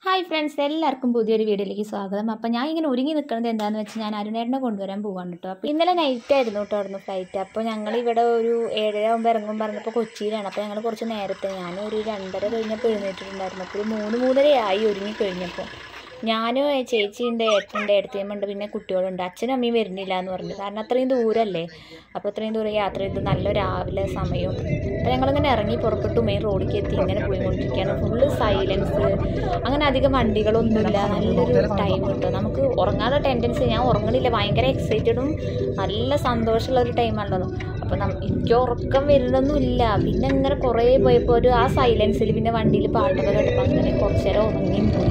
hi friends എല്ലാവർക്കും പുതിയൊരു വീഡിയോയിലേക്ക് സ്വാഗതം അപ്പോൾ ഞാൻ ഇങ്ങനെ ഒരുങ്ങി നിൽക്കുന്നത് എന്താണെന്ന് വെച്ചാൽ ഞാൻ അരുണേട്ടനെ കൊണ്ടുവരാൻ പോവാണ് കേട്ടോ അപ്പോൾ ഇന്നലെ നൈറ്റ് ആയിരുന്നു കേട്ടോ അവിടുന്ന് ഫ്ലൈറ്റ് അപ്പോൾ ഞങ്ങൾ ഇവിടെ ഒരു ഏഴര ആകുമ്പോൾ ഇറങ്ങും പറഞ്ഞപ്പോൾ കൊച്ചിയിലാണ് അപ്പോൾ ഞങ്ങൾ കുറച്ച് നേരത്തെ ഞാൻ ഒരു രണ്ടര കഴിഞ്ഞപ്പോൾ എഴുന്നേറ്റിട്ടുണ്ടായിരുന്നു അപ്പോൾ ഒരു മൂന്ന് മൂന്നരയായി ഒരുങ്ങി കഴിഞ്ഞപ്പോൾ ഞാനും ചേച്ചിയുണ്ട് ഏട്ടനുണ്ട് ഏട്ടത്തിയമ്മയുണ്ട് പിന്നെ കുട്ടികളുണ്ട് അച്ഛനും അമ്മയും വരുന്നില്ല എന്ന് പറഞ്ഞു കാരണം അത്രയും ദൂരമല്ലേ അപ്പോൾ അത്രയും ദൂരം യാത്ര ചെയ്ത് നല്ല രാവിലെ സമയവും അപ്പോൾ ഞങ്ങളിങ്ങനെ ഇറങ്ങി പുറപ്പെട്ടു മെയിൻ റോഡിലേക്ക് എത്തി ഇങ്ങനെ പോയിക്കൊണ്ടിരിക്കുകയാണ് ഫുള്ള് സൈലൻസ് അങ്ങനെ അധികം വണ്ടികളൊന്നുമില്ല നല്ലൊരു ടൈം കിട്ടും നമുക്ക് ഉറങ്ങാനുള്ള ടെൻഡൻസി ഞാൻ ഉറങ്ങണില്ല ഭയങ്കര എക്സൈറ്റഡും നല്ല സന്തോഷമുള്ള ഒരു ടൈമാണല്ലോ അപ്പോൾ നം എനിക്ക് ഉറക്കം വരുന്നൊന്നുമില്ല പിന്നെ ഇങ്ങനെ കുറേ പോയപ്പോൾ ഒരു ആ സൈലൻസിൽ പിന്നെ വണ്ടിയിൽ പാട്ടൊക്കെ കേട്ടപ്പോൾ അങ്ങനെ കുറച്ച് നേരം ഉറങ്ങിയും പോയി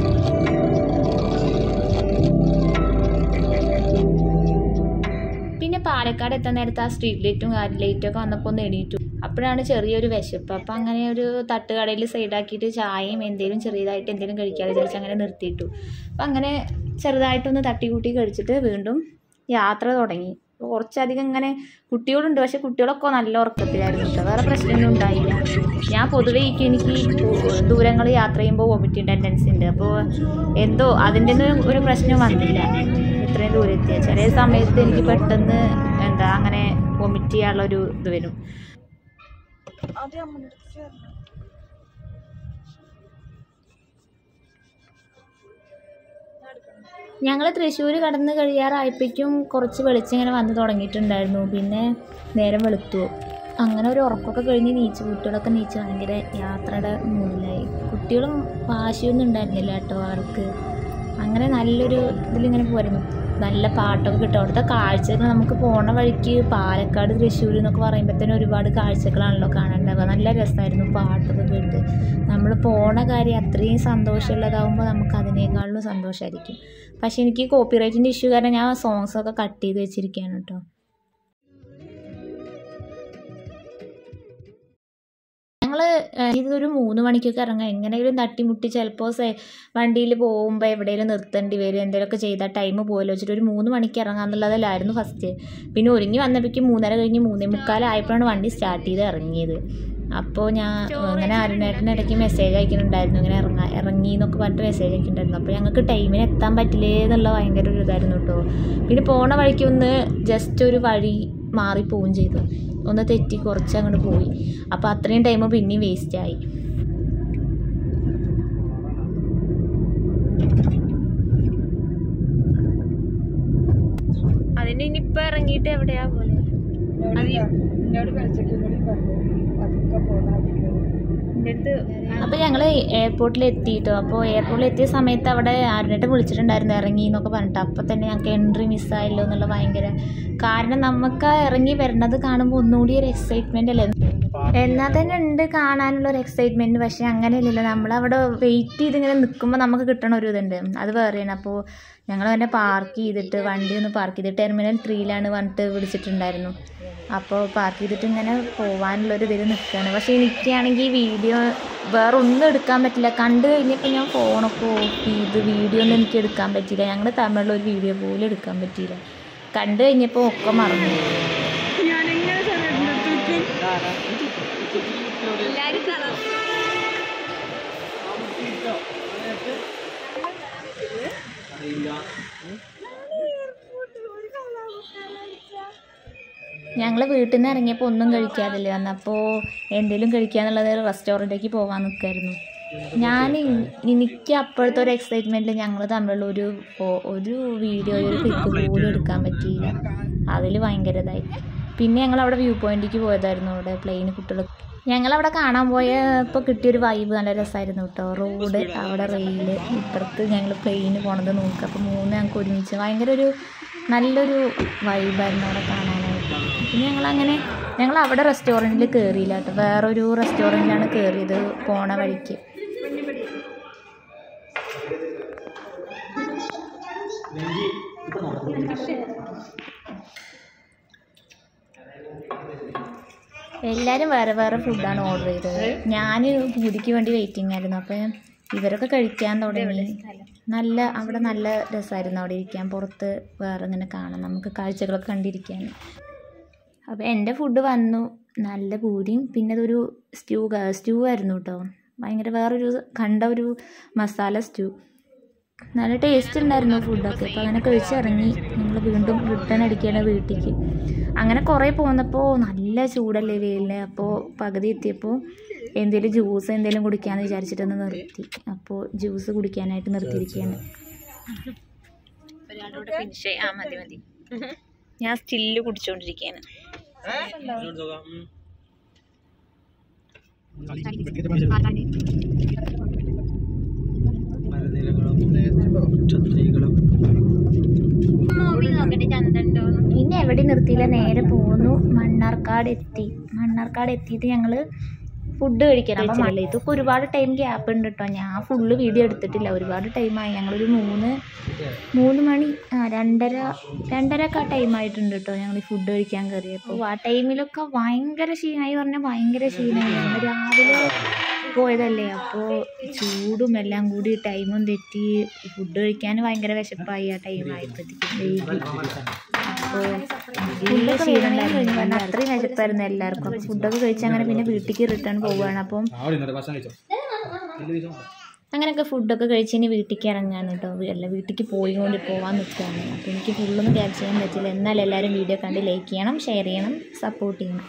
പിന്നെ പാലക്കാട് എത്താൻ നേരത്ത് ആ സ്ട്രീറ്റ് ലൈറ്റും കാര്യം ലൈറ്റും ഒക്കെ വന്നപ്പോൾ ഒന്ന് എണീറ്റു അപ്പോഴാണ് ചെറിയൊരു വിശപ്പ് അപ്പം അങ്ങനെ ഒരു തട്ടുകടയിൽ സൈഡാക്കിയിട്ട് ചായയും എന്തെങ്കിലും ചെറിയതായിട്ട് എന്തെങ്കിലും കഴിക്കാതെ വിചാരിച്ച് അങ്ങനെ നിർത്തിയിട്ടു അപ്പം അങ്ങനെ ചെറുതായിട്ടൊന്ന് തട്ടിക്കൂട്ടി കഴിച്ചിട്ട് വീണ്ടും യാത്ര തുടങ്ങി അപ്പോൾ കുറച്ചധികം ഇങ്ങനെ കുട്ടികളുണ്ട് പക്ഷെ കുട്ടികളൊക്കെ നല്ല ഉറക്കത്തിലായിരുന്നു കേട്ടോ വേറെ പ്രശ്നമൊന്നും ഉണ്ടായില്ല ഞാൻ പൊതുവേ എനിക്ക് എനിക്ക് ദൂരങ്ങൾ യാത്ര ചെയ്യുമ്പോൾ വോമിറ്റിംഗ് ടെൻഡൻസി ഉണ്ട് അപ്പോൾ എന്തോ അതിൻ്റെ ഒന്നും ഒരു പ്രശ്നം വന്നില്ല ഇത്രയും ദൂരം എത്തിയ ചില സമയത്ത് എനിക്ക് പെട്ടെന്ന് എന്താ അങ്ങനെ വൊമിറ്റ് ചെയ്യാനുള്ള ഒരു ഇത് വരും ഞങ്ങൾ തൃശ്ശൂർ കടന്ന് കഴിയാറായപ്പോഴേക്കും കുറച്ച് വെളിച്ചം ഇങ്ങനെ വന്ന് തുടങ്ങിയിട്ടുണ്ടായിരുന്നു പിന്നെ നേരം വെളുത്തു അങ്ങനെ ഒരു ഉറക്കമൊക്കെ കഴിഞ്ഞ് നീച്ച് കുട്ടികളൊക്കെ നീച്ച് ഭയങ്കര യാത്രയുടെ മൂഡിലായി കുട്ടികളും വാശിയൊന്നും ഉണ്ടായിരുന്നില്ല കേട്ടോ ആൾക്ക് അങ്ങനെ നല്ലൊരു ഇതിലിങ്ങനെ പോരുന്നു നല്ല പാട്ടൊക്കെ കിട്ടും അവിടുത്തെ കാഴ്ചകൾ നമുക്ക് പോണ വഴിക്ക് പാലക്കാട് തൃശ്ശൂർ എന്നൊക്കെ പറയുമ്പോഴത്തേനും ഒരുപാട് കാഴ്ചകളാണല്ലോ കാണാനുണ്ടാവുക നല്ല രസമായിരുന്നു പാട്ടൊക്കെ കേട്ട് നമ്മൾ പോണ കാര്യം അത്രയും സന്തോഷമുള്ളതാവുമ്പോൾ നമുക്ക് അതിനേക്കാളും സന്തോഷമായിരിക്കും പക്ഷെ എനിക്ക് കോപ്പിറൈറ്റിൻ്റെ ഇഷ്യൂ കാരണം ഞാൻ സോങ്സൊക്കെ കട്ട് ചെയ്ത് വെച്ചിരിക്കുകയാണ് കേട്ടോ ഞങ്ങൾ ഇതൊരു മൂന്ന് മണിക്കൊക്കെ ഇറങ്ങാം എങ്ങനെയെങ്കിലും തട്ടിമുട്ടി ചിലപ്പോൾ വണ്ടിയിൽ പോകുമ്പോൾ എവിടെയെങ്കിലും നിർത്തേണ്ടി വരും എന്തെങ്കിലുമൊക്കെ ചെയ്താൽ ടൈം പോയല്ലോ വെച്ചിട്ട് ഒരു മൂന്ന് മണിക്ക് ഇറങ്ങാമെന്നുള്ളതിലായിരുന്നു ഫസ്റ്റ് പിന്നെ ഒരുങ്ങി വന്നപ്പോഴേക്കും മൂന്നര കഴിഞ്ഞ് മൂന്നേ മുക്കാലായപ്പോഴാണ് വണ്ടി സ്റ്റാർട്ട് ചെയ്ത് ഇറങ്ങിയത് അപ്പോൾ ഞാൻ ഇങ്ങനെ അരുണേട്ടന് ഇടയ്ക്ക് മെസ്സേജ് അയക്കുന്നുണ്ടായിരുന്നു ഇങ്ങനെ ഇറങ്ങാ ഇറങ്ങി എന്നൊക്കെ പറഞ്ഞിട്ട് മെസ്സേജ് അയക്കുന്നുണ്ടായിരുന്നു അപ്പോൾ ഞങ്ങൾക്ക് ടൈമിന് എത്താൻ പറ്റില്ലേ എന്നുള്ള ഭയങ്കര ഒരു ഇതായിരുന്നു കേട്ടോ പിന്നെ പോണ വഴിക്ക് ഒന്ന് ജസ്റ്റ് ഒരു വഴി മാറിപ്പോവുകയും ചെയ്തു ഒന്ന് തെറ്റി കുറച്ച് അങ്ങോട്ട് പോയി അപ്പോൾ അത്രയും ടൈം പിന്നെയും വേസ്റ്റായി അതിന് ഇനിയിപ്പോൾ ഇറങ്ങിയിട്ട് എവിടെയാ പോലെ അപ്പോൾ ഞങ്ങൾ എയർപോർട്ടിൽ എത്തിയിട്ടോ അപ്പോൾ എയർപോർട്ടിൽ എത്തിയ സമയത്ത് അവിടെ ആരുമായിട്ട് വിളിച്ചിട്ടുണ്ടായിരുന്നു ഇറങ്ങി എന്നൊക്കെ പറഞ്ഞിട്ട് അപ്പോൾ തന്നെ ഞങ്ങൾക്ക് എൻട്രി മിസ്സായല്ലോ എന്നുള്ള ഭയങ്കര കാരണം നമുക്ക് ഇറങ്ങി വരുന്നത് കാണുമ്പോൾ ഒന്നുകൂടി ഒരു എക്സൈറ്റ്മെൻ്റ് അല്ലേ എന്നാൽ തന്നെ ഉണ്ട് കാണാനുള്ള ഒരു എക്സൈറ്റ്മെൻറ്റ് പക്ഷേ അങ്ങനെയല്ലല്ലോ നമ്മളവിടെ വെയിറ്റ് ചെയ്ത് ഇങ്ങനെ നിൽക്കുമ്പോൾ നമുക്ക് കിട്ടണ ഒരു ഇതുണ്ട് അത് വേറെയാണ് അപ്പോൾ ഞങ്ങൾ തന്നെ പാർക്ക് ചെയ്തിട്ട് വണ്ടി ഒന്ന് പാർക്ക് ചെയ്ത് ടെർമിനൽ ത്രീയിലാണ് വന്നിട്ട് വിളിച്ചിട്ടുണ്ടായിരുന്നു അപ്പോൾ പാർക്ക് ചെയ്തിട്ട് ഇങ്ങനെ പോകാനുള്ളൊരു ഇതിൽ നിൽക്കുകയാണ് പക്ഷേ എനിക്കാണെങ്കിൽ വീഡിയോ വേറെ ഒന്നും എടുക്കാൻ പറ്റില്ല കണ്ടു കഴിഞ്ഞപ്പോൾ ഞാൻ ഫോണൊക്കെ ഓഫ് ചെയ്ത് വീഡിയോ ഒന്നും എനിക്ക് എടുക്കാൻ പറ്റിയില്ല ഞങ്ങൾ തമ്മിലുള്ള ഒരു വീഡിയോ പോലും എടുക്കാൻ പറ്റിയില്ല കണ്ടു കഴിഞ്ഞപ്പോൾ ഒക്കെ മറന്നു ഞങ്ങൾ വീട്ടിൽ നിന്ന് ഇറങ്ങിയപ്പോൾ ഒന്നും കഴിക്കാതില്ല വന്നപ്പോൾ എന്തെങ്കിലും കഴിക്കാന്നുള്ളത് റെസ്റ്റോറൻറ്റിലേക്ക് പോകാൻ നിൽക്കായിരുന്നു ഞാൻ എനിക്ക് അപ്പോഴത്തെ ഒരു എക്സൈറ്റ്മെൻറ്റിൽ ഞങ്ങൾ തമ്മിലുള്ള ഒരു ഒരു വീഡിയോ ഒരു ക്ലിക്ക് പോലും എടുക്കാൻ പറ്റിയില്ല അതിൽ ഭയങ്കര ഇതായി പിന്നെ ഞങ്ങൾ അവിടെ വ്യൂ പോയിന്റിലേക്ക് പോയതായിരുന്നു അവിടെ പ്ലെയിൻ കുട്ടികൾ ഞങ്ങളവിടെ കാണാൻ പോയപ്പോൾ കിട്ടിയൊരു വൈബ് നല്ല രസമായിരുന്നു കേട്ടോ റോഡ് അവിടെ റെയിൽ ഇപ്പുറത്ത് ഞങ്ങൾ പ്ലെയിന് പോണത് നോക്കുക അപ്പോൾ മൂന്ന് ഞങ്ങൾക്ക് ഒരുമിച്ച് ഭയങ്കര ഒരു നല്ലൊരു വൈബായിരുന്നു അവിടെ കാണാനായിട്ട് പിന്നെ ഞങ്ങളങ്ങനെ ഞങ്ങൾ അവിടെ റെസ്റ്റോറൻറ്റിൽ കയറിയില്ല കേട്ടോ വേറൊരു റെസ്റ്റോറൻറ്റിലാണ് കയറിയത് പോണ വഴിക്ക് എല്ലാവരും വേറെ വേറെ ഫുഡാണ് ഓർഡർ ചെയ്തത് ഞാൻ പൂതിക്ക് വേണ്ടി വെയിറ്റിംഗ് ആയിരുന്നു അപ്പം ഇവരൊക്കെ കഴിക്കാൻ തുടങ്ങി നല്ല അവിടെ നല്ല രസമായിരുന്നു അവിടെ ഇരിക്കാൻ പുറത്ത് വേറെ ഇങ്ങനെ കാണാം നമുക്ക് കാഴ്ചകളൊക്കെ കണ്ടിരിക്കാൻ അപ്പോൾ എൻ്റെ ഫുഡ് വന്നു നല്ല പൂരിയും പിന്നെ അതൊരു സ്റ്റൂ സ്റ്റൂ ആയിരുന്നു കേട്ടോ ഭയങ്കര വേറൊരു കണ്ട ഒരു മസാല സ്റ്റൂ നല്ല ടേസ്റ്റ് ഉണ്ടായിരുന്നു ഫുഡൊക്കെ അപ്പോൾ അങ്ങനെ കഴിച്ചിറങ്ങി ഞങ്ങൾ വീണ്ടും റിട്ടേൺ അടിക്കുകയാണ് വീട്ടിലേക്ക് അങ്ങനെ കുറേ പോന്നപ്പോൾ നല്ല ചൂടല്ലേ വെയിലിന് അപ്പോൾ പകുതി എത്തിയപ്പോൾ എന്തെങ്കിലും ജ്യൂസ് എന്തെങ്കിലും കുടിക്കാമെന്ന് വിചാരിച്ചിട്ടൊന്ന് നിർത്തി അപ്പോൾ ജ്യൂസ് കുടിക്കാനായിട്ട് നിർത്തിയിരിക്കുകയാണ് ഒരാളോട് ഫിനിഷ് ആ മതി മതി ഞാൻ സ്റ്റില്ല് കുടിച്ചുകൊണ്ടിരിക്കുകയാണ് പിന്നെ എവിടെ നിർത്തിയില്ല നേരെ പോന്നു മണ്ണാർക്കാട് എത്തി മണ്ണാർക്കാട് എത്തിയിട്ട് ഞങ്ങള് ഫുഡ് കഴിക്കണം അപ്പം മല ഇതൊക്കെ ഒരുപാട് ടൈം ഗ്യാപ്പ് ഉണ്ട് കേട്ടോ ഞാൻ ഫുള്ള് വീഡിയോ എടുത്തിട്ടില്ല ഒരുപാട് ടൈമായി ഞങ്ങളൊരു മൂന്ന് മൂന്ന് മണി ആ രണ്ടര രണ്ടര ഒക്കെ ആ ടൈമായിട്ടുണ്ട് കേട്ടോ ഞങ്ങൾ ഈ ഫുഡ് കഴിക്കാൻ കയറിയപ്പോൾ ആ ടൈമിലൊക്കെ ഭയങ്കര ക്ഷീണമായി പറഞ്ഞാൽ ഭയങ്കര ക്ഷീണമായി ഞങ്ങൾ രാവിലെ പോയതല്ലേ അപ്പോൾ ചൂടും എല്ലാം കൂടി ടൈമും തെറ്റി ഫുഡ് കഴിക്കാൻ ഭയങ്കര വിശപ്പായി ആ ടൈം ആയപ്പോഴത്തേക്കും വൈകി അപ്പോൾ നല്ല ക്ഷീണമുണ്ടായിരുന്നു കാരണം അത്രയും വിശപ്പായിരുന്നു എല്ലാവർക്കും അപ്പോൾ ഫുഡൊക്കെ കഴിച്ച് അങ്ങനെ പിന്നെ വീട്ടിലേക്ക് റിട്ടേൺ പോവുകയാണ് അപ്പം അങ്ങനെയൊക്കെ ഫുഡൊക്കെ കഴിച്ച് ഇനി വീട്ടിലേക്ക് ഇറങ്ങാണ് കേട്ടോ അല്ല വീട്ടിലേക്ക് പോയി കൊണ്ട് പോകാൻ നിൽക്കുകയാണ് അപ്പോൾ എനിക്ക് ഫുള്ളൊന്നും ക്യാപ്ചർ ചെയ്യാൻ പറ്റില്ല എന്നാൽ എല്ലാവരും വീഡിയോ കണ്ട് ലൈക്ക് ചെയ്യണം ഷെയർ ചെയ്യണം സപ്പോർട്ട് ചെയ്യണം